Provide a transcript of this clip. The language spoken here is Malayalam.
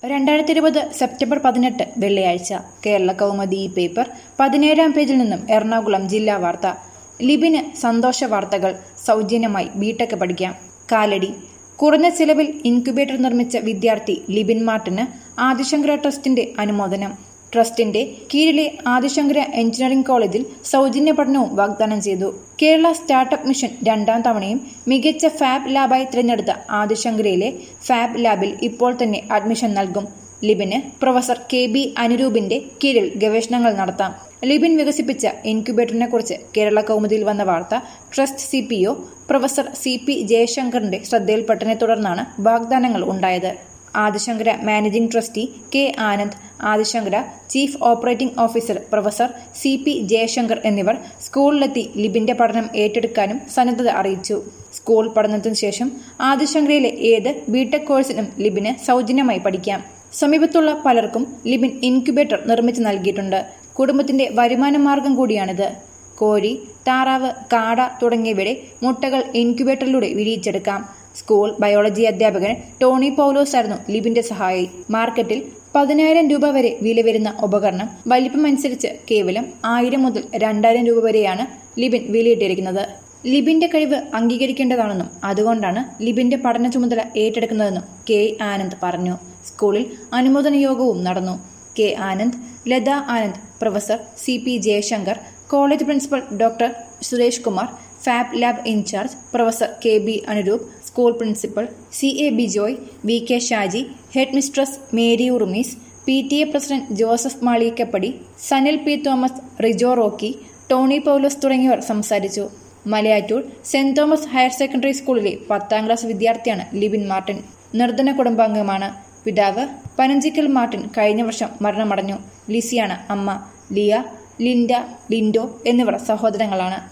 രണ്ടായിരത്തി ഇരുപത് സെപ്റ്റംബർ പതിനെട്ട് വെള്ളിയാഴ്ച കേരള കൗമുദി ഈ പേപ്പർ പതിനേഴാം പേജിൽ നിന്നും എറണാകുളം ജില്ലാ വാർത്ത ലിബിന് സന്തോഷ വാർത്തകൾ സൗജന്യമായി ബിടെക് പഠിക്കാം കാലടി കുറഞ്ഞ ചിലവിൽ ഇൻക്യുബേറ്റർ നിർമ്മിച്ച വിദ്യാർത്ഥി ലിബിൻ മാർട്ടിന് ആദിശങ്കര ട്രസ്റ്റിന്റെ അനുമോദനം ട്രസ്റ്റിന്റെ കീഴിലെ ആദിശങ്കര എഞ്ചിനീയറിംഗ് കോളേജിൽ സൗജന്യ പഠനവും വാഗ്ദാനം ചെയ്തു കേരള സ്റ്റാർട്ടപ്പ് മിഷൻ രണ്ടാം തവണയും മികച്ച ഫാബ് ലാബായി തിരഞ്ഞെടുത്ത ആദിശങ്കരയിലെ ഫാബ് ലാബിൽ ഇപ്പോൾ തന്നെ അഡ്മിഷൻ നൽകും ലിബിന് പ്രൊഫസർ കെ ബി അനുരൂപിന്റെ കീഴിൽ ഗവേഷണങ്ങൾ നടത്താം ലിബിൻ വികസിപ്പിച്ച ഇൻക്യുബേറ്ററിനെ കുറിച്ച് കേരള കൗമുദിയിൽ വന്ന വാർത്ത trust C P O professor C P ജയശങ്കറിന്റെ ശ്രദ്ധയിൽപ്പെട്ടതിനെ തുടർന്നാണ് വാഗ്ദാനങ്ങൾ ഉണ്ടായത് Adishankara managing trustee K Anand Adishankara chief operating officer professor C P Jayashankar എന്നിവർ സ്കൂളിലെത്തി ലിബിന്റെ പഠനം ഏറ്റെടുക്കാനും സന്നദ്ധത അറിയിച്ചു സ്കൂൾ പഠനത്തിനു ശേഷം ആദിശങ്കരയിലെ ഏത് ബിടെക് കോഴ്സിനും ലിബിന് സൗജന്യമായി പഠിക്കാം സമീപത്തുള്ള പലർക്കും ലിബിൻ ഇൻക്യുബേറ്റർ നിർമ്മിച്ചു നൽകിയിട്ടുണ്ട് കുടുംബത്തിന്റെ വരുമാന മാർഗം കൂടിയാണിത് കോഴി താറാവ് കാട തുടങ്ങിയവയുടെ മുട്ടകൾ ഇൻക്യുബേറ്ററിലൂടെ വിരിയിച്ചെടുക്കാം സ്കൂൾ ബയോളജി അധ്യാപകൻ ടോണി പൗലോസ് ആയിരുന്നു ലിബിന്റെ സഹായി മാർക്കറ്റിൽ പതിനായിരം രൂപ വരെ വില വരുന്ന ഉപകരണം വലിപ്പമനുസരിച്ച് കേവലം ആയിരം മുതൽ രണ്ടായിരം രൂപ വരെയാണ് ലിബിൻ വിലയിട്ടിരിക്കുന്നത് ലിബിന്റെ കഴിവ് അംഗീകരിക്കേണ്ടതാണെന്നും അതുകൊണ്ടാണ് ലിബിന്റെ പഠന ചുമതല ഏറ്റെടുക്കുന്നതെന്നും കെ ആനന്ദ് പറഞ്ഞു സ്കൂളിൽ അനുമോദന യോഗവും നടന്നു K Anand Latha Anand professor C P Jayashankar college principal doctor Suresh Kumar fab lab in charge professor K B Anuroop school principal C A Bijoy V K Shaji head mistress Mary Urumees P T A president Joseph Maliyakkappady Sanil P Thomas Rijo Rocky Tony Paulose തുടങ്ങിയവർ സംസാരിച്ചു Malayattoor saint Thomas higher secondary സ്കൂളിലെ പത്താം ക്ലാസ് വിദ്യാർത്ഥിയാണ് ലിബിൻ മാർട്ടിൻ നിർധന കുടുംബാംഗമാണ് പിതാവ് പനഞ്ചിക്കൽ മാർട്ടിൻ കഴിഞ്ഞ വർഷം മരണമടഞ്ഞു ലിസിയാണ് അമ്മ ലിയ ലിൻഡ ലിൻഡോ എന്നിവർ സഹോദരങ്ങളാണ്